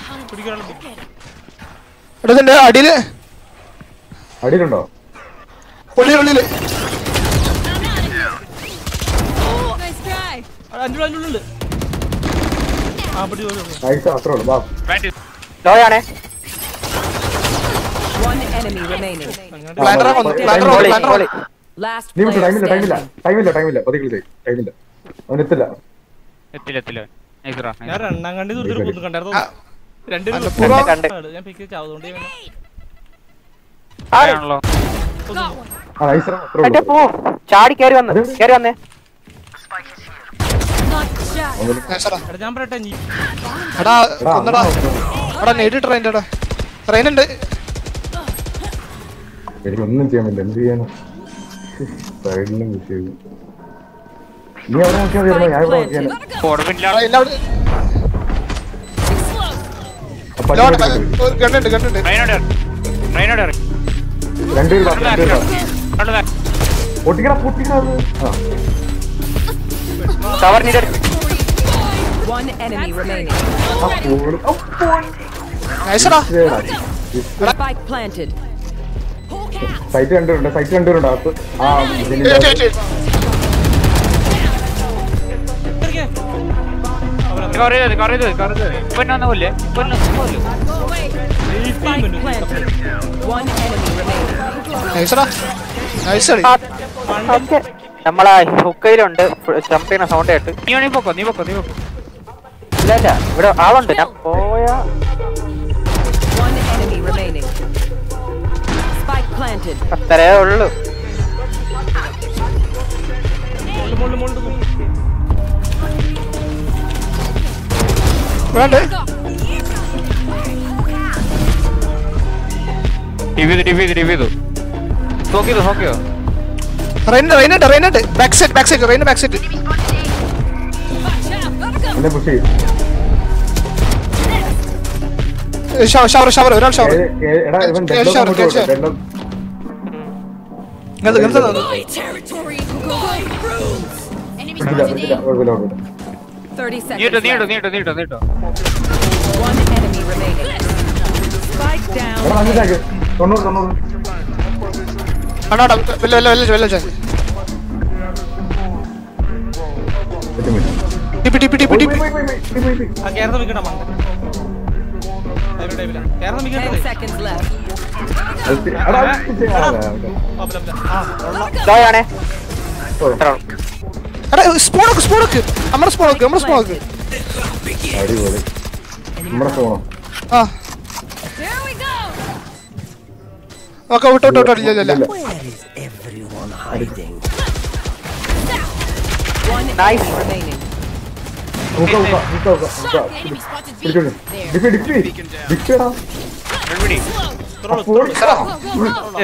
പിടിക്കണം എടാ ഇതിന്റെ അടിയില് അടിയിലുണ്ടോ ഉള്ളിൽ ഉള്ളില് Nice try. അഞ്ചു അഞ്ചുള്ളിൽ ആ പിടി പിടി, പിടി. നൈസ് അത്രേ ഉള്ളൂ ബാ ലോയാണേ One enemy remaining. അങ്ങനെ പ്ലാനർ വന്നു പ്ലാനർ വന്നു ഹോളി പ്ലാനർ ഹോളി Last നീ വിട്ടു player ടൈമില്ല ടൈമില്ല standing. ടൈമില്ല ടൈമില്ല പതികൾ ചെയ് ടൈമില്ല അവനെത്തില്ല എത്തില്ല എത്തില്ല നൈസറാ ഞാൻ രണ്ടാം കണ്ടി ദൂരത്തിൽ കുത്തു കണ്ടായിരുന്നു രണ്ടു അല്ല, പൂർവ്വം- കണ്ട്. ഞാൻ പിക്ക് ചാവുന്നോണ്ട് ഞാൻ ആണല്ലോ ആ നൈസ് അത്രേ മറ്റേ ഉള്ളൂ പോ ചാടി കേറി വന്ന് കേറി വന്നേ നൈസറാ. എടാ ഞാൻ പറയട്ടെ നീ എടാ എടാ, കൊന്നടാ എടാ നേടി ട്രെയിൻ എടാ ട്രെയിൻ ഉണ്ട് എനിക്കൊന്നും ചെയ്യാൻ പറ്റില്ല എന്ത് ചെയ്യാനാ സൈഡിലും മിസ് ചെയ്തു നീ അവിടെ നോക്കിയാൽ മതി ഞാൻ ഇവിടെ നോക്കിയാൽ കൊടുപ്പില്ല എടാ, ഇല്ല അവിടെ ഒരു ഗണ്ണുണ്ട് ഗണ്ണുണ്ട് ട്രെയിനോട് ട്രെയിനോട് ഇറങ്ങി രണ്ടുപേരും ബാക്കി, രണ്ടുപേരും ബാക്കി. കണ്ടു ബാക്ക് പൊട്ടിക്കണ പൊട്ടിക്കണ അത്. ആ കവർ നീടെ One enemy remaining. ആ പോള്. ഔ, നൈസടാ ഇതേടാ. Spike planted. സൈറ്റ് കണ്ടിട്ടുണ്ട് സൈറ്റ് കണ്ടിട്ടുണ്ട് അകത്ത് ആ ഇതിന്റെ ഏയ്, ഏയ്, ഏയ്. കവർ ചെയ്ത് കവർ ചെയ്ത് കവർ ചെയ്ത് ഇപ്പൊന്നെ കൊല്ലേ ഇപ്പൊന്നെ കൊല്ലു Spike planted. One enemy remaining. നൈസടാ നൈസ് കളി നമ്മളെ ഹുക്കയിലുണ്ട് ജമ്പ് ചെയ്യുന്ന സൗണ്ട് കേട്ട് നീ വേണേ പൊക്കോ നീ പൊക്കോ നീ പൊക്കോ ഇല്ല ഇല്ല ഇവിടെ ആളുണ്ട് ഞാൻ പോയാ One enemy remaining. Spike planted. അത്രേ ഉള്ളു മുകളിൽ മുകളിൽ മുകളിൽ വേണ്ടേ ടിവി ചെയ്ത് ടിവി ചെയ്ത് ടിവി ചെയ്തു നോക്കിയതോ നോക്കിയോ റെയിൻ റെയിൻ ഉണ്ട് റെയിൻ ഉണ്ട് back side back side rain back side എന്നെ പുഷ് ചെയ്യും ഷവർ ഷവർ ഒരാൾ ഷവർ ഏ- ഏ- എടാ ഇവൻ കേറി ഡെഡ്ലോക്ക് ഷവർ, അങ്ങോട്ട് കേറി വിടും. ഷവർ. ഡെഡ്ലോക്ക് ഇങ്ങനത്തെ ഇങ്ങനത്തെ My territory. Enemy വിട്ടില്ല, spotted വിട്ടില്ല, A. കുഴപ്പമില്ല, കുഴപ്പമില്ല. 30 നീട്ടോ seconds. നീട്ടോ left. നീട്ടോ നീട്ടോ നീട്ടോ One enemy remaining. Spike down. എടാ, അഞ്ചിട്ടാക്ക്. തൊണ്ണൂറ് തൊണ്ണൂറ് ആണോടാ വെല്ല വെല്ല വെല്ല വെല്ല ചാൻ ഒറ്റ മിനിറ്റ്. ടിപ്പി ടിപ്പി ടിപ്പി പോയി, ടിപ്പി പോയി, പോയി, പോയി, പോയി, പോയി, പോയി. ആ കേരള മിക്കണ്ട മണ്ട ടൈമില്ല ടൈമില്ല കേരള 10 മിക്കണ്ടേ seconds left. അത് തി- എടാ, അത് ചെയ്യാൻ ആവില്ല. ആ ഉള്ള ലോയാണേ ഓ, ഇത്ര ഉള്ളു. എടാ സ്പോണക്ക് സ്പോണക്ക് നമ്മുടെ സ്പോണക്ക് നമ്മുടെ സ്പോണക്ക് അടിപൊളി നമ്മുടെ ഫോണോ ആ There we go. ഓക്കെ വിട്ടോ വിട്ടോ വിട്ടോ ഇല്ല ഇല്ല ഇല്ല One Nice. enemy remaining. ഹുക്ക, ഹുക്ക, ഹുക്ക, ഹുക്ക, ഹുക്ക. Enemy spotted B. പിടിച്ചോണ്ട്. ഡിഫി, ഡിഫി. ഡിഫിടാ. റൺപിടി ഇത്രയുള്ളൂ, പോളിടാ. Go, go, go.